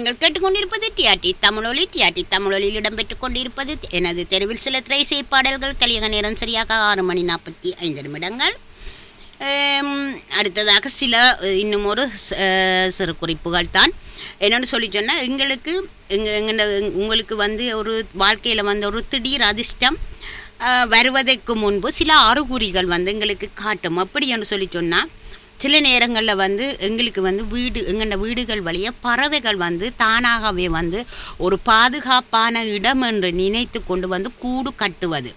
நீங்கள் கேட்டுக்கொண்டிருப்பது டிஆர்டி தமிழொலி டிஆர்டி தமிழொலியில் இடம்பெற்றுக் கொண்டிருப்பது எனது தெருவில் சில திரைசை பாடல்கள் கலியக நேரம் சரியாக ஆறு மணி நாற்பத்தி ஐந்து நிமிடங்கள் ஆம், அடுத்ததாக சில அஹ், இன்னும் ஒரு ச- அஹ், சிறு குறிப்புகள் தான் என்னென்னு சொல்லி சொன்னால் எங்களுக்கு எங்க எங்கன உங்களுக்கு வந்து ஒரு வாழ்க்கையில் வந்து ஒரு திடீர் அதிர்ஷ்டம் அஹ், வருவதற்கு முன்பு சில அறிகுறிகள் வந்து எங்களுக்கு காட்டும் அப்படி என்று சொல்லி சொன்னால் சில நேரங்களில் வந்து எங்களுக்கு வந்து வீடு எங்களோட வீடுகள் வழியாக பறவைகள் வந்து தானாகவே வந்து ஒரு பாதுகாப்பான இடம் என்று நினைத்து கொண்டு வந்து கூடு கட்டுவது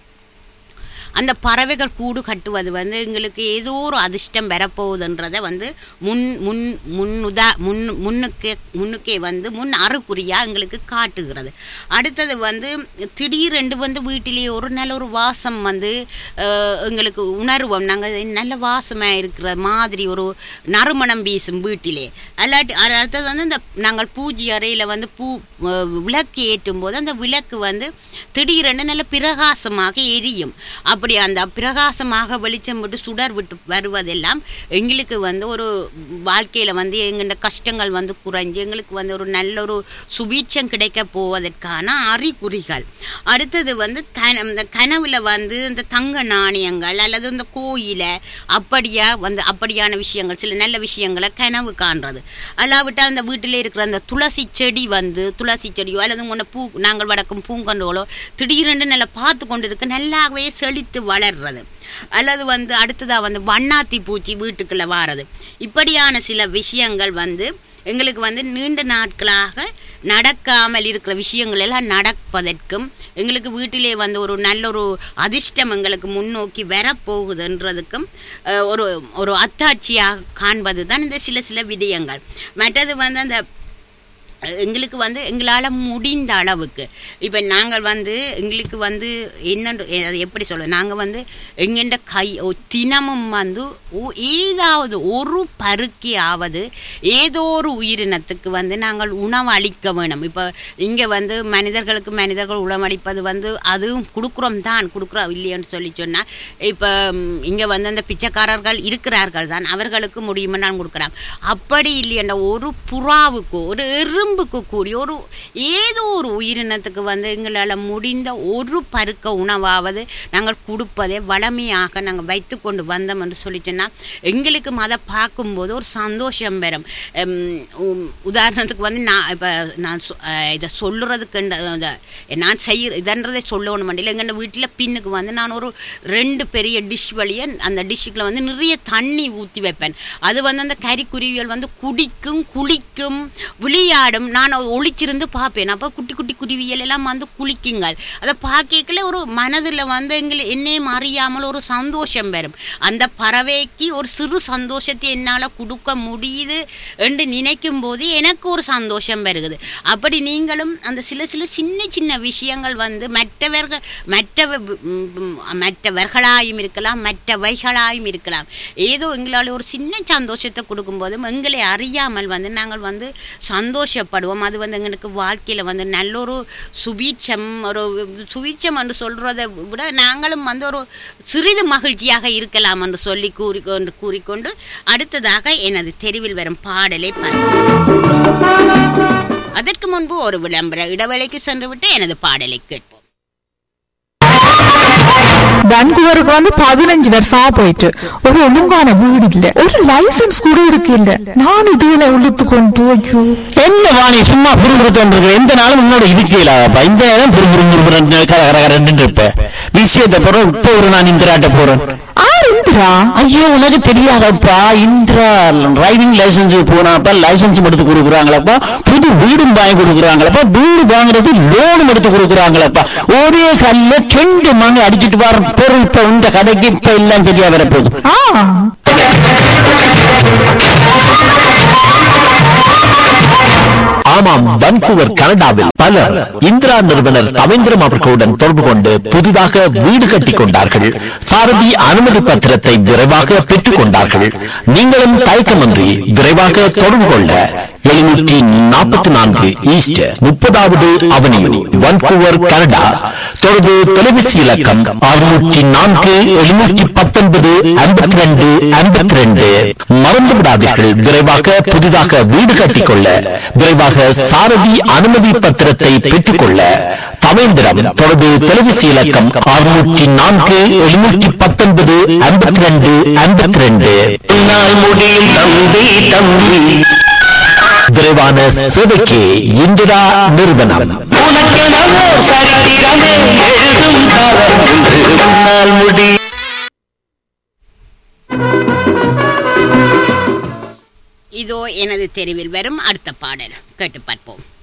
அந்த பறவைகள் கூடு கட்டுவது வந்து எங்களுக்கு ஏதோ ஒரு அதிர்ஷ்டம் வரப்போகுதுன்றதை வந்து முன் முன் முன் உதா முன் முன்னுக்கே முன்னுக்கே வந்து முன் அறிகுறியாக எங்களுக்கு காட்டுகிறது அடுத்தது வந்து திடீரென்று வந்து வீட்டிலேயே ஒரு நல்ல ஒரு வாசம் வந்து அஹ், எங்களுக்கு உணர்வோம் நாங்கள் நல்ல வாசமாக இருக்கிற மாதிரி ஒரு நறுமணம் வீசும் வீட்டிலே அல்லாட்டி அது அடுத்தது வந்து இந்த நாங்கள் பூஜை அறையில் வந்து பூ அஹ், விளக்கு ஏற்றும் போது அந்த விளக்கு வந்து திடீரென்று நல்ல பிரகாசமாக எரியும் அப்படி அந்த பிரகாசமாக வெளிச்சம் விட்டு சுடர் விட்டு வருவதெல்லாம் எங்களுக்கு வந்து ஒரு வாழ்க்கையில் வந்து எங்களோட கஷ்டங்கள் வந்து குறைஞ்சு எங்களுக்கு வந்து ஒரு நல்ல ஒரு சுபீட்சம் கிடைக்க போவதற்கான அறிகுறிகள் அடுத்தது வந்து கன இந்த கனவுல வந்து இந்த தங்க நாணயங்கள் அல்லது இந்த கோயிலை அப்படியா வந்து அப்படியான விஷயங்கள் சில நல்ல விஷயங்களை கனவு காண்றது அல்லாவிட்டால் அந்த வீட்டில் இருக்கிற அந்த துளசி செடி வந்து துளசி செடியோ அல்லது உங்களை பூ நாங்கள் வளர்க்கும் பூங்கன்றோலோ திடீரென்று நல்லா பார்த்து கொண்டு இருக்க நல்லாவே செழித்து வளர்றது அல்லது வந்து அடுத்ததாக வந்து வண்ணாத்தி பூச்சி வீட்டுக்குள்ளே வாரது இப்படியான சில விஷயங்கள் வந்து எங்களுக்கு வந்து நீண்ட நாட்களாக நடக்காமல் இருக்கிற விஷயங்கள் எல்லாம் நடப்பதற்கும் எங்களுக்கு வீட்டிலே வந்து ஒரு நல்ல ஒரு அதிர்ஷ்டம் எங்களுக்கு முன்னோக்கி வரப்போகுதுன்றதுக்கும் அஹ், ஒரு ஒரு அத்தாட்சியாக காண்பது தான் இந்த சில சில விடயங்கள் மற்றது வந்து அந்த எங்களுக்கு வந்து எங்களால் முடிந்த அளவுக்கு இப்போ நாங்கள் வந்து எங்களுக்கு வந்து என்னென்று அது எப்படி சொல்ல நாங்கள் வந்து எங்கெண்ட கை ஒ- தினமும் வந்து ஒ- ஏதாவது ஒரு பருக்கியாவது ஏதோ ஒரு உயிரினத்துக்கு வந்து நாங்கள் உணவு அளிக்க வேணும் இப்போ இங்கே வந்து மனிதர்களுக்கு மனிதர்கள் உணவளிப்பது வந்து அதுவும் கொடுக்குறோம் தான் கொடுக்குறோம் இல்லையன்னு சொல்லி சொன்னால் இப்போ இங்கே வந்து அந்த பிச்சைக்காரர்கள் இருக்கிறார்கள் தான் அவர்களுக்கு முடியுமென்னு கொடுக்குறாங்க அப்படி இல்லையென்ற ஒரு புறாவுக்கு ஒரு எறும்புக்கு கூடிய ஒரு ஏதோ ஒரு உயிரினத்துக்கு வந்து எங்களால் முடிந்த ஒரு பருக்க உணவாவது நாங்கள் கொடுப்பதை வளமையாக நாங்கள் வைத்து கொண்டு வந்தோம் என்று சொல்லிட்டோன்னா எங்களுக்கு அதை பார்க்கும்போது ஒரு சந்தோஷம் வரும் எம், உம், உதாரணத்துக்கு வந்து நான் இப்போ நான் சொ- அஹ், இதை சொல்லுறதுக்கு நான் செய்ய இதன்றதை சொல்லணும் மண்டியில் எங்கள் வீட்டில் பின்னுக்கு வந்து நான் ஒரு ரெண்டு பெரிய டிஷ் வழியே அந்த டிஷ்ஷுக்குள்ள வந்து நிறைய தண்ணி ஊற்றி வைப்பேன் அது வந்து அந்த கறிக்குருவிகள் வந்து குடிக்கும் குளிக்கும் விளையாடும் நான் ஒளிச்சிருந்து பார்ப்பேன் அப்போ குட்டி குட்டி குருவிகள் எல்லாம் வந்து குளிக்குங்கள் அதை பார்க்கல ஒரு மனதில் வந்து எங்களை என்னையும் அறியாமல் ஒரு சந்தோஷம் வரும் அந்த பறவைக்கு ஒரு சிறு சந்தோஷத்தை என்னால் கொடுக்க முடியுது என்று நினைக்கும் போது எனக்கு ஒரு சந்தோஷம் வருகுது அப்படி நீங்களும் அந்த சில சில சின்ன சின்ன விஷயங்கள் வந்து மற்றவர்கள் மற்ற மற்றவர்களாயும் இருக்கலாம் மற்றவைகளாயும் இருக்கலாம் ஏதோ எங்களால் ஒரு சின்ன சந்தோஷத்தை கொடுக்கும்போதும் எங்களை அறியாமல் வந்து நாங்கள் வந்து சந்தோஷப்படுவோம் அது வந்து எங்களுக்கு வாழ்க்கையில் வந்து நல்ல ஒரு சுபீட்சம் ஒரு சுபீட்சம் என்று சொல்கிறத விட நாங்களும் வந்து ஒரு சிறிது மகிழ்ச்சியாக இருக்கலாம் என்று சொல்லி கூறிக்கொண்டு கூறிக்கொண்டு அடுத்ததாக எனது தெருவில் வரும் பாடலை பார்ப்போம் அதற்கு முன்பு ஒரு விளம்பர இடைவேளைக்கு சென்றுவிட்டு எனது பாடலை கேட்போம் வான்கூவருக்கு வந்து பதினஞ்சு வருஷமா போயிட்டு ஒரு ஒழுங்கான வீடு இல்ல ஒரு லைசன்ஸ் கூட இருக்கு இல்ல நான் இதுல உள்ளுத்து கொண்டு ஐயோ என்ன வாணி சும்மா புரிபுறுத்தம் இருக்கிற எந்த நாளும் உன்னோட இருக்கலாப்பா இந்த நேரம் புரிபுறு கர கர கரன்னு இருப்ப விஷயத்தை போறோம் இப்போ ஒரு நான் இந்திராட்ட போறேன் ஆ இந்திரா ஐயோ உனக்கு தெரியாதப்பா இந்திரா டிரைவிங் லைசன்ஸ் போனாப்பா லைசன்ஸ் எடுத்து கொடுக்குறாங்களப்பா புது வீடும் வாங்கி கொடுக்குறாங்களப்பா வீடு வாங்குறது லோனும் எடுத்து கொடுக்குறாங்களப்பா ஒரே கல்ல ரெண்டு மணி அடிச்சிட்டு வர பொருள் இப்ப இந்த கதைக்கு இப்ப எல்லாம் சரியா வரப்போகுது ஆ ஆமாம் வன்கூவர் கனடாவில் பலர் இந்திரா நிறுவனர் தவேந்திரம் அவர்களுடன் தொடர்பு கொண்டு புதிதாக வீடு கட்டிக் கொண்டார்கள் சாரதி அனுமதி பத்திரத்தை விரைவாக பெற்றுக் கொண்டார்கள் நீங்களும் தயக்கமின்றி விரைவாக தொடர்பு கொள்ள எழுநூற்றி நாற்பத்தி நான்கு ஈஸ்ட் முப்பதாவது அவனியூ வன்கூவர் கனடா தொடர்பு தொலைபேசி இலக்கம் அறுநூற்றி நான்கு எழுநூற்றி பத்தொன்பது ஐம்பத்தி ரெண்டு ஐம்பத்தி ரெண்டு மறந்து விடாதீர்கள் விரைவாக புதிதாக வீடு கட்டிக்கொள்ள விரைவாக சாரதி அனுமதி பத்திரத்தை பெற்றுக்கொள்ள தவேந்திரம் தொடர்பு தொலைபேசி இலக்கம் அறுநூற்றி நான்கு எழுநூற்றி பத்தொன்பது ஐம்பத்தி ரெண்டு ஐம்பத்தி ரெண்டு முடியும் தம்பி தம்பி விரைவான சேவைக்கு இந்திரா நிறுவனம் உனக்கெனவோ சரித்திரமே எழுதும் காலம் என்று உன்னால் முடி இதோ எனது தெருவில் வரும் அடுத்த பாடல் கேட்டு பார்ப்போம்